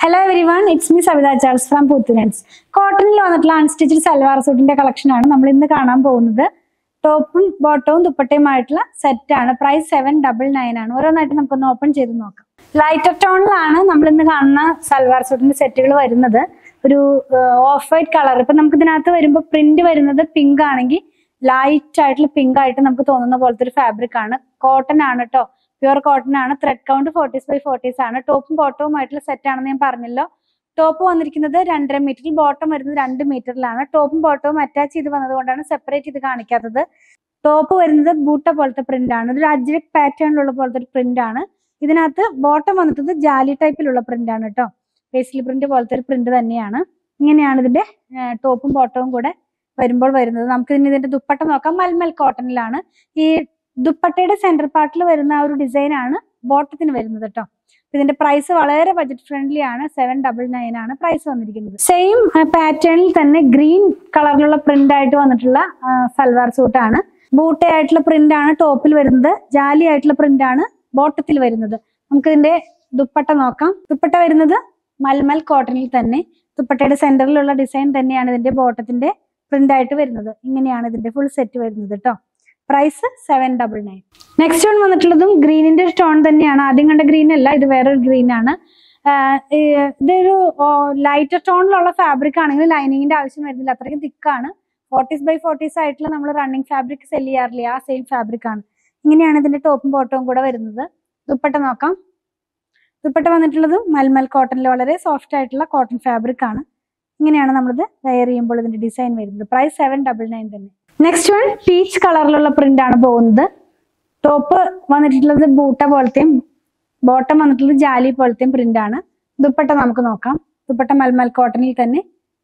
hello everyone it's me Savitha Charles from Poothrans കോട്ടണിൽ വന്നിട്ടുള്ള unstitched salwar സൂട്ടിന്റെ കളക്ഷൻ ആണ് നമ്മൾ ഇന്ന് കാണാൻ പോകുന്നത് ടോപ്പും ബോട്ടവും ദുപ്പട്ടയുമായിട്ടുള്ള സെറ്റ് ആണ് പ്രൈസ് സെവൻ ഡബിൾ നയൻ ആണ് ഓരോന്നായിട്ട് നമുക്കൊന്ന് ഓപ്പൺ ചെയ്ത് നോക്കാം ലൈറ്റർ ടോണിലാണ് നമ്മൾ ഇന്ന് കാണുന്ന സൽവാർ സൂട്ടിന്റെ സെറ്റുകൾ വരുന്നത് ഒരു ഓഫ് വൈറ്റ് കളർ ഇപ്പൊ നമുക്ക് ഇതിനകത്ത് വരുമ്പോൾ പ്രിന്റ് വരുന്നത് പിങ്ക് ആണെങ്കിൽ ലൈറ്റ് ആയിട്ടുള്ള പിങ്ക് ആയിട്ട് നമുക്ക് തോന്നുന്ന പോലത്തെ ഒരു ഫാബ്രിക് ആണ് കോട്ടൺ ആണ് കേട്ടോ പ്യുവർ കോട്ടൺ ആണ് thread count forties by forties ആണ് ടോപ്പും ബോട്ടവും ആയിട്ടുള്ള സെറ്റ് ആണെന്ന് ഞാൻ പറഞ്ഞല്ലോ ടോപ്പ് വന്നിരിക്കുന്നത് രണ്ടര മീറ്ററിൽ ബോട്ടം വരുന്നത് രണ്ട് മീറ്ററിലാണ് ടോപ്പും ബോട്ടവും അറ്റാച്ച് ചെയ്ത് വന്നതുകൊണ്ടാണ് സെപ്പറേറ്റ് ചെയ്ത് കാണിക്കാത്തത് ടോപ്പ് വരുന്നത് ബൂട്ട പോലത്തെ പ്രിന്റ് ആണ് ഇതൊരു അജ്രക് പാറ്റേണിലുള്ള പോലത്തെ ഒരു പ്രിന്റ് ആണ് ഇതിനകത്ത് ബോട്ടം വന്നിട്ടത് ജാലി ടൈപ്പിലുള്ള പ്രിന്റ് ആണ് കേട്ടോ പേസ്ലി പ്രിന്റ് പോലത്തെ ഒരു പ്രിന്റ് തന്നെയാണ് ഇങ്ങനെയാണ് ഇതിന്റെ ടോപ്പും ബോട്ടവും കൂടെ വരുമ്പോൾ വരുന്നത് നമുക്ക് ഇനി ഇതിന്റെ ദുപ്പട്ട നോക്കാം മൽമൽ കോട്ടണിലാണ് ഈ ദുപ്പട്ടയുടെ സെന്റർ പാർട്ടിൽ വരുന്ന ആ ഒരു ഡിസൈൻ ആണ് ബോട്ടത്തിന് വരുന്നത് കേട്ടോ ഇതിന്റെ പ്രൈസ് വളരെ ബജറ്റ് ഫ്രണ്ട്ലി ആണ് സെവൻ ഡബിൾ നയൻ ആണ് പ്രൈസ് വന്നിരിക്കുന്നത് സെയിം പാറ്റേണിൽ തന്നെ ഗ്രീൻ കളറിലുള്ള പ്രിന്റ് ആയിട്ട് വന്നിട്ടുള്ള സൽവാർ സൂട്ട് ആണ് ബൂട്ടയായിട്ടുള്ള പ്രിന്റ് ആണ് ടോപ്പിൽ വരുന്നത് ജാലി ആയിട്ടുള്ള പ്രിന്റ് ആണ് ബോട്ടത്തിൽ വരുന്നത് നമുക്ക് ഇതിന്റെ ദുപ്പട്ട നോക്കാം ദുപ്പട്ട വരുന്നത് മൽമൽ കോട്ടണിൽ തന്നെ ദുപ്പട്ടയുടെ സെന്ററിലുള്ള ഡിസൈൻ തന്നെയാണ് ഇതിന്റെ ബോട്ടത്തിന്റെ പ്രിന്റ് ആയിട്ട് വരുന്നത് ഇങ്ങനെയാണ് ഇതിന്റെ ഫുൾ സെറ്റ് വരുന്നത് കേട്ടോ price seven double nine next one വന്നിട്ടുള്ളതും ഗ്രീനിന്റെ ഒരു ടോൺ തന്നെയാണ് ആദ്യം കണ്ട ഗ്രീൻ അല്ല ഇത് വേറൊരു ഗ്രീൻ ആണ് ആഹ് ഈ ഇതൊരു ലൈറ്റർ ടോണിലുള്ള ഫാബ്രിക് ആണെങ്കിൽ ലൈനിങ്ങിന്റെ ആവശ്യം വരുന്നില്ല അത്രയ്ക്ക് തിക്കാണ് ഫോർട്ടീസ് ബൈ ഫോർട്ടീസ് ആയിട്ടുള്ള നമ്മൾ റണ്ണിങ് ഫാബ്രിക് സെല് ചെയ്യാറില്ല ആ സെയിം ഫാബ്രിക് ആണ് ഇങ്ങനെയാണ് ഇതിന്റെ ടോപ്പും ബോട്ടവും കൂടെ വരുന്നത് ദുപ്പട്ട നോക്കാം ദുപ്പട്ട വന്നിട്ടുള്ളത് മൽമൽ കോട്ടണിൽ വളരെ സോഫ്റ്റ് ആയിട്ടുള്ള കോട്ടൺ ഫാബ്രിക് ആണ് ഇങ്ങനെയാണ് നമ്മളിത് വെയർ ചെയ്യുമ്പോൾ ഇതിന്റെ ഡിസൈൻ വരുന്നത് പ്രൈസ് സെവൻ ഡബിൾ നയൻ തന്നെ നെക്സ്റ്റ് വൺ പീച്ച് കളറിലുള്ള പ്രിന്റ് ആണ് പോകുന്നത് ടോപ്പ് വന്നിട്ടുള്ളത് ബൂട്ട പോലത്തെയും ബോട്ടം വന്നിട്ടുള്ളത് ജാലി പോലത്തെയും പ്രിന്റ് ആണ് ദുപ്പട്ട നമുക്ക് നോക്കാം ദുപ്പട്ട മൽമൽ കോട്ടണിൽ തന്നെ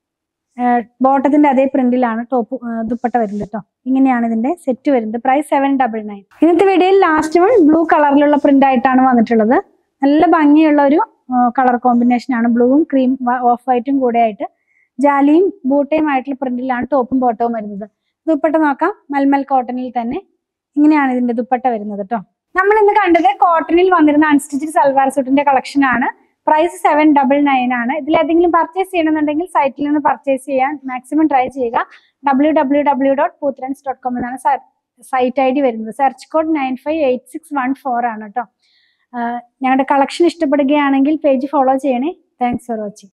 ബോട്ടത്തിന്റെ അതേ പ്രിന്റിലാണ് ടോപ്പ് ദുപ്പട്ട വരുന്നത് കേട്ടോ ഇങ്ങനെയാണ് ഇതിന്റെ സെറ്റ് വരുന്നത് പ്രൈസ് സെവൻ ഡബിൾ നയൻ ഇന്നത്തെ വീഡിയോയിൽ ലാസ്റ്റ് വൺ ബ്ലൂ കളറിലുള്ള പ്രിന്റ് ആയിട്ടാണ് വന്നിട്ടുള്ളത് നല്ല ഭംഗിയുള്ള ഒരു കളർ കോമ്പിനേഷൻ ആണ് ബ്ലൂവും ക്രീം ഓഫ് വൈറ്റും കൂടെ ആയിട്ട് ജാലിയും ബൂട്ടയും ആയിട്ടുള്ള പ്രിന്റിലാണ് ടോപ്പും ബോട്ടവും വരുന്നത് ദുപ്പട്ട നോക്കാം മൽമൽ കോട്ടണിൽ തന്നെ ഇങ്ങനെയാണ് ഇതിന്റെ ദുപ്പട്ട വരുന്നത് കേട്ടോ നമ്മൾ ഇന്ന് കണ്ടത് കോട്ടണിൽ വന്നിരുന്ന അൺസ്റ്റിച്ചഡ് സൽവാർ സൂട്ടിന്റെ കളക്ഷൻ ആണ് പ്രൈസ് സെവൻ ഡബിൾ നയൻ ആണ് ഇതിൽ ഏതെങ്കിലും പർച്ചേസ് ചെയ്യണമെന്നുണ്ടെങ്കിൽ സൈറ്റിൽ നിന്ന് പർച്ചേസ് ചെയ്യാൻ മാക്സിമം ട്രൈ ചെയ്യുക W W W dot Poothrans dot com എന്നാണ് സൈറ്റ് ഐ ഡി വരുന്നത് search code nine five eight six one four ആണ് കേട്ടോ ഞങ്ങളുടെ കളക്ഷൻ ഇഷ്ടപ്പെടുകയാണെങ്കിൽ പേജ് ഫോളോ ചെയ്യണേ താങ്ക്സ് ഫോർ വാച്ചിങ്